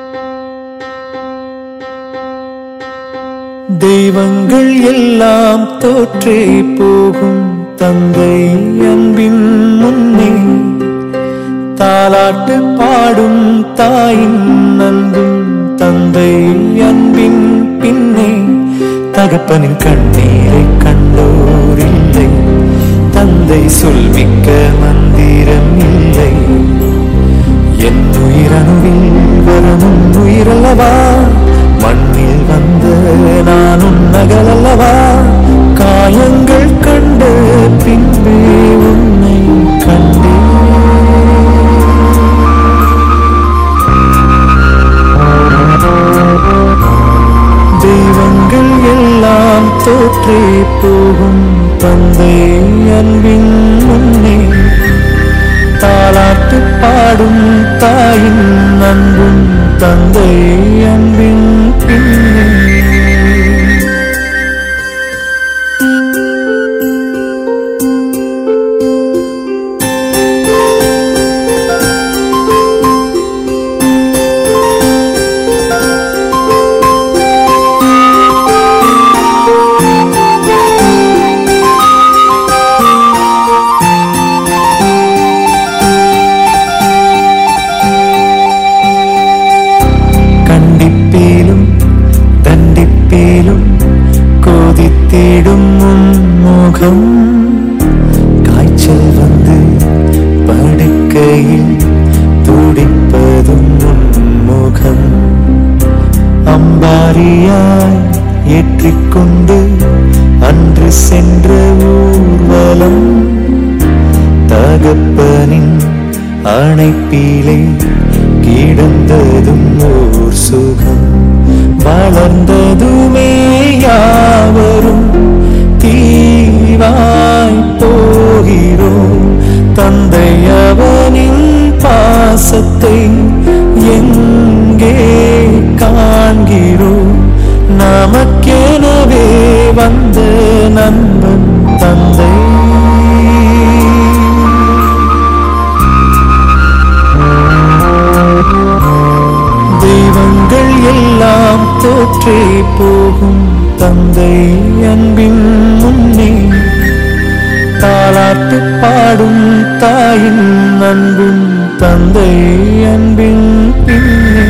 தெய்வங்கள் எல்லாம் தோற்றே போகும் தந்தை அன்பின் முன்னே தாலாட்டு பாடும் தாயின் அன்பும் தந்தை அன்பின் பின்னே தகப்பனின் கண்ணீரை கண்டோர் இல்லை தந்தை சொல்மிக்க மந்திரம் இல்லை என் உயிரணுவில் வரணும் உயிரல்லவா மண்ணில் வந்த நானும் நகலல்லவா காயங்கள் கண்ட பின்பே உன்னை கண்டேன் தெய்வங்கள் எல்லாம் தோற்றே போகும் தந்தை அன்பின் முன்னே தாலாட்டு பாடும் தாயின் அன்பும் தந்தை அன்பின் பின்னே கண்டிப்பேலும் தண்டிப்பேலும் கோதித்தேடும் முன்முகம் காய்ச்சல் வந்து படுக்கையில் துடிப்பதும் உன்முகம் அம்பாரியாய் ஏற்றிக்கொண்டு அன்று சென்ற ஊர்வலம் தகப்பனின் அணைப்பிலே கிடந்ததும் ஓர் சுகம் வளர்ந்ததுமே யாவரும் தீவாய் போகிறோம் தந்தை அவனின் பாசத்தை எங்கே காண்கிறோம் நமக்கெனவே வந்த நண்பன் தந்தை தெய்வங்கள் எல்லாம் தோற்றே போகும் தந்தை அன்பின் முன்னே தாலாட்டு பாடும் தாயின் அன்பும் தந்தை அன்பின் பின்னே